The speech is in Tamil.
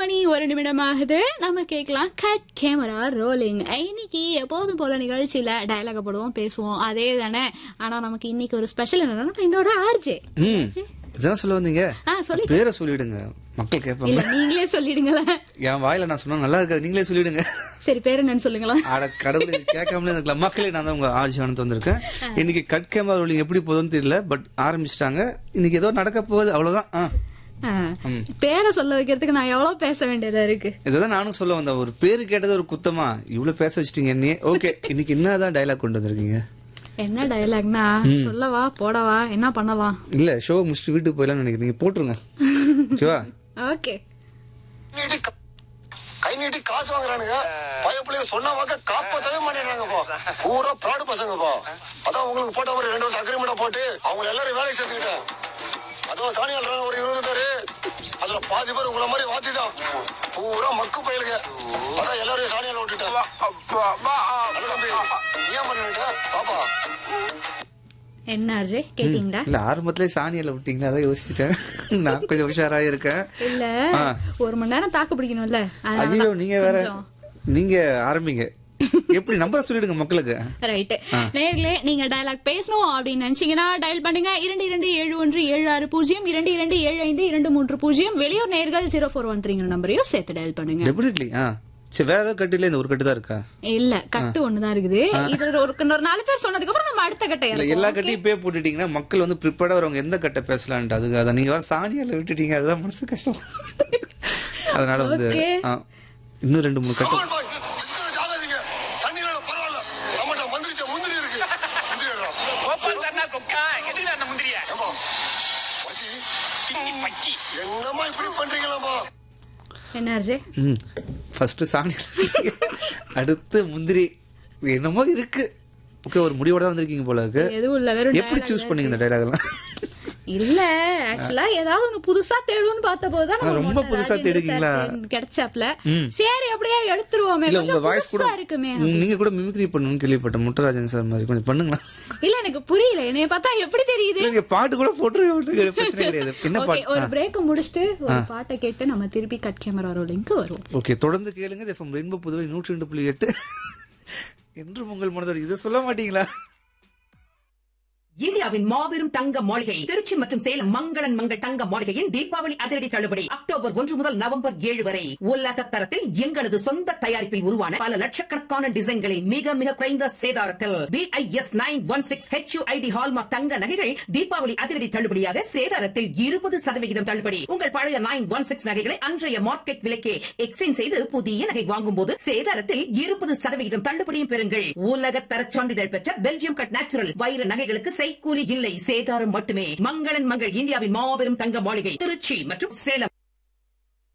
மணி ஒரு நிமிடம் ஆகுது நம்ம கேட்கலாம் கட் கேமரா ரோலிங் இன்னைக்கு எப்போதும் போல நிகழ்ச்சியில டயலாக போடுவோம் பேசுவோம் அதே தானே ஆனா நமக்கு இன்னைக்கு ஒரு ஸ்பெஷல் என்னன்னா நம்ம என்னோட ஆர்ஜே ம் இதான் சொல்ல வந்தீங்க ஆ சொல்லி பேரை சொல்லிடுங்க மக்கள் கேட்பாங்க இல்ல நீங்களே சொல்லிடுங்களேன் என் வாயில நான் சொன்னா நல்லா இருக்காது நீங்களே சொல்லிடுங்க சரி பேர் என்னன்னு சொல்லுங்களா அட கடவுளே இது கேட்காமலே இருக்கலாம் மக்களே நான் தான் உங்க ஆட்சி ஆனந்து வந்திருக்கேன் இன்னைக்கு கட் கேமரா ரோலிங் எப்படி போகுதுன்னு தெரியல பட் ஆரம்பிச்சிட்டாங்க இன்னைக்கு ஏதோ நடக்க போகுது அவ்வளவுதான் ஆ. ஆ, பேரை சொல்ல வைக்கிறதுக்கு நான் எவ்வளவு பேச வேண்டியதா இருக்கு இதுதான் நானும் சொல்ல வந்தேன் ஒரு பேரு கேட்டது ஒரு குத்தமா இவ்வளவு பேச வச்சிட்டீங்க என்னையே ஓகே இன்னைக்கு என்னதான் டைலாக் கொண்டு வந்திருக்கீங்க என்ன டயலாக்னா சொல்லவா போடவா என்ன பண்ணலாம் இல்ல ஷோ முடிச்சுட்டு வீட்டுக்கு போயிடலாம்னு நினைக்கிறீங்க போட்டுருங்க ஓகேவா ஓகே நீட்டி கா- கை நீட்டி காசு வாங்குறானுங்க பயப்பிள்ளைங்க சொன்ன வாக்க காப்பாத்தவே மாட்டேங்கிறாங்கப்பா பூரா ப்ராடு பசங்கப்பா அதான் உங்களுக்கு போட்ட ஒரு ரெண்டு வருஷம் அக்ரிமெண்ட் போட்டு அவங்க எல்லாரும் வேலைக்கு சேர்த்துக்கிட்டேன் அதுவும் சாணி அல்றாங்க ஒரு இருபது பேரு அதுல பாதி பேர் உங்களை மாதிரி வாத்தி தான் பூரா மக்கு பயிலுங்க அதான் எல்லாரையும் சாணியால விட்டுட்டேன் நல்ல தம்பி, நீ ஏன் பண்ணிட்ட பாப்பா என்ன அர்ஜே கேட்டீங்களா இல்ல ஆரம்பத்திலே சாணியில விட்டீங்களா அதான் யோசிச்சிட்டேன் நான் கொஞ்சம் உஷாரா இருக்கேன் இல்ல ஆ. ஒரு மணி நேரம் தாக்கு பிடிக்கணும்ல அதனால ஐயோ தான் நீங்க வேற கொஞ்சம். நீங்க ஆரம்பிங்க எப்படி நம்பர் சொல்லிடுங்க மக்களுக்கு ரைட் நேர்களே நீங்க டயலாக் பேசணும் அப்படின்னு நினைச்சீங்கன்னா டயல் பண்ணுங்க இரண்டு இரண்டு ஏழு ஒன்று ஏழு ஆறு பூஜ்ஜியம் இரண்டு இரண்டு ஏழு ஐந்து இரண்டு மூன்று பூஜ்ஜியம் வெளியூர் நேர்கள் ஜீரோ ஃபோர் ஒன் த்ரீங்கிற நம்பரையும் சேர்த்து டயல் பண்ணுங்க டெபினெட்லி ஆ சரி வேற ஏதாவது கட்டு இல்ல இந்த ஒரு கட்டு தான் இருக்கா இல்ல கட்டு ஒண்ணுதான் இருக்குது இது ஒரு இன்னொரு நாலு பேர் சொன்னதுக்கு அப்புறம் நம்ம அடுத்த கட்டை இல்ல இறக்குவோம். எல்லா கட்டையும் பே போட்டுட்டீங்கன்னா மக்கள் வந்து ப்ரிப்பேர்டா வரவங்க எந்த கட்டை பேசலான்ட்டு அதுக்கு அதை நீங்க வேற சாணியால விட்டுட்டீங்க அதுதான் மனசு கஷ்டம் அதனால வந்து Okay. ஆ, இன்னும் ரெண்டு மூணு கட்டு கமான் பாய் டிஸ்கரேஜ் ஆகாதீங்க தண்ணியில பரவாயில்ல நம்மகிட்ட மந்திரிச்ச முந்திரி இருக்கு முந்திரி எடுறா. கோபால் சர்னா கொக்கா எதுக்கு அந்த முந்திரிய ஏம்பா மச்சி பச்சி என்னம்மா இப்படி பண்றீங்களாம்மா என்ன அர்ஜே ம் ஃபர்ஸ்ட் சாணி அடுத்து முந்திரி என்னமோ இருக்கு ஓகே ஒரு முடிவோட தான் வந்திருக்கீங்க போல இருக்கு எதுவும் இல்ல வெறும் எப்படி dialogue சூஸ் தான் பண்ணீங்க இந்த டைலாக் எல்லாம் இல்ல ஆக்சுவலா ஏதாவது ஒண்ணு புதுசா தேடுவோம்னு பார்த்த போதுதான் நம்ம ரொம்ப மொட்டை புதுசா ராஜேந்திர தேடுவீங்களா? சார் தேடு- கிடைச்சாப்ல சரி அப்படியே எடுத்துருவோமே இல்ல உங்க கொஞ்சம் வாய்ஸ் கூட புதுசா இருக்குமே ம், நீங்க கூட மிமிக்ரி பண்ணணும்னு கேள்விப்பட்டேன் முட்டராஜன் சார் மாதிரி கொஞ்சம் பண்ணுங்களா இல்ல எனக்கு புரியல என்னைய பார்த்தா எப்படி தெரியுது இல்ல, நீங்க பாட்டு கூட போட்டு விட்டுருங்க, பிரச்சனை கிடையாது என்ன ஓகே பாட்டு ஒரு பிரேக் முடிச்சுட்டு ஒரு பாட்டை கேட்டு நம்ம திருப்பி கட் கேமரா ரோலிங்க்கு வருவோம் ஓகே தொடர்ந்து கேளுங்க எஃப்எம் ரெயின்போ புதுவை நூற்றி ரெண்டு புள்ளி எட்டு என்று உங்கள் மனதோடு இதை சொல்ல மாட்டீங்களா இந்தியாவின் மாபெரும் தங்க மாளிகை திருச்சி மற்றும் சேலம் மங்களன் மங்கள் தங்க மாளிகையின் தீபாவளி அதிரடி தள்ளுபடி அக்டோபர் ஒன்று முதல் நவம்பர் ஏழு வரை உலக தரத்தில் எங்களது சொந்த தயாரிப்பில் உருவான பல லட்சக்கணக்கான டிசைன்களை மிக மிக குறைந்த சேதாரத்தில் BIS nine one six HUID hallmark தங்க நகைகள் தீபாவளி அதிரடி தள்ளுபடியாக சேதாரத்தில் இருபது சதவிகிதம் தள்ளுபடி உங்கள் பழைய நைன் ஒன் சிக்ஸ் நகைகளை அன்றைய மார்க்கெட் விலைக்கே எக்ஸ்சேஞ்ச் செய்து புதிய நகை வாங்கும் போது சேதாரத்தில் இருபது சதவிகிதம் தள்ளுபடியும் பெறுங்கள் உலக தர சான்றிதழ் பெற்ற பெல்ஜியம் கட் நேச்சுரல் வைர நகைகளுக்கு செய்கூலி இல்லை சேதாரம் மட்டுமே மங்களன் மங்கள் இந்தியாவின் மாபெரும் தங்க மாளிகை திருச்சி மற்றும் சேலம்